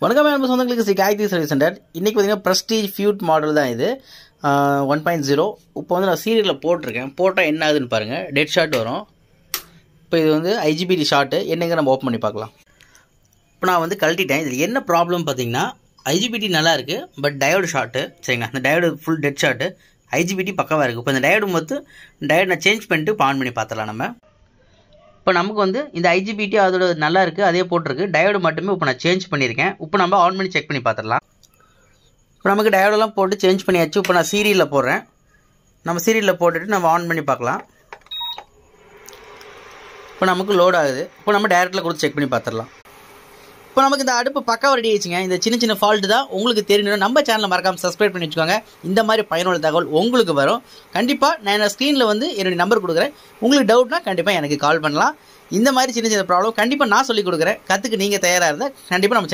வணக்கம் மேம் சொந்தங்களுக்கு Sri Gayatri service centre இன்றைக்கி பார்த்தீங்கன்னா ப்ரெஸ்டீஜ் ஃபியூட் மாடல் தான் இது ஒன் பாயிண்ட் ஜீரோ இப்போ வந்து நான் சீரியலில் போட்டிருக்கேன் போட்டால் என்ன ஆகுதுன்னு பாருங்கள் டெட் ஷாட் வரும் இப்போ இது வந்து ஐஜிபிடி ஷாட்டு என்னங்க நம்ம ஓப்பன் பண்ணி பார்க்கலாம் இப்போ நான் வந்து கழட்டிட்டேன் இதில் என்ன ப்ராப்ளம் பார்த்தீங்கன்னா ஐஜிபிடி நல்லா இருக்குது பட் டயோடு ஷாட்டு சரிங்களா அந்த diode full dead short IGBT பக்கவாக இருக்குது இப்போ இந்த டயோடு மொத்தம் டயோடு நான் சேஞ்ச் பண்ணிட்டு இப்போ ஆன் பண்ணி பார்த்துடலாம் நம்ம இப்போ நமக்கு வந்து இந்த ஐஜிபிடி அதோட நல்லா இருக்குது அதே போட்டிருக்கு டயோடு மட்டுமே இப்போ நான் சேஞ்ச் பண்ணியிருக்கேன் இப்போ நம்ம ஆன் பண்ணி செக் பண்ணி பார்த்துடலாம் இப்போ நமக்கு டயோடெல்லாம் போட்டு சேஞ்ச் பண்ணியாச்சு இப்போ நான் சீரியலில் போடுறேன் நம்ம சீரியலில் போட்டுட்டு நம்ம ஆன் பண்ணி பார்க்கலாம் இப்போ நமக்கு லோட் ஆகுது இப்போ நம்ம டேரெக்டில் கொடுத்து செக் பண்ணி பார்த்துடலாம் இப்போ நமக்கு இந்த அடுப்பு பக்காவாக ரெடி ஆயிடுச்சுங்க இந்த சின்ன சின்ன ஃபால்ட்டு தான் உங்களுக்கு தெரியணும் நம்ம சேனலை மறக்காமல் சப்ஸ்கிரைப் பண்ணி வச்சுக்கோங்க இந்த மாதிரி பயனுள்ள தகவல் உங்களுக்கு வரும் கண்டிப்பாக நான் என்ன ஸ்க்ரீனில் வந்து என்னுடைய நம்பர் கொடுக்குறேன் உங்களுக்கு டவுட்னா கண்டிப்பாக எனக்கு கால் பண்ணலாம் இந்த மாதிரி சின்ன சின்ன ப்ராப்ளம் கண்டிப்பாக நான் சொல்லிக் கொடுக்குறேன் கற்றுக்கு நீங்கள் தயாராக இருந்தால் கண்டிப்பாக நம்ம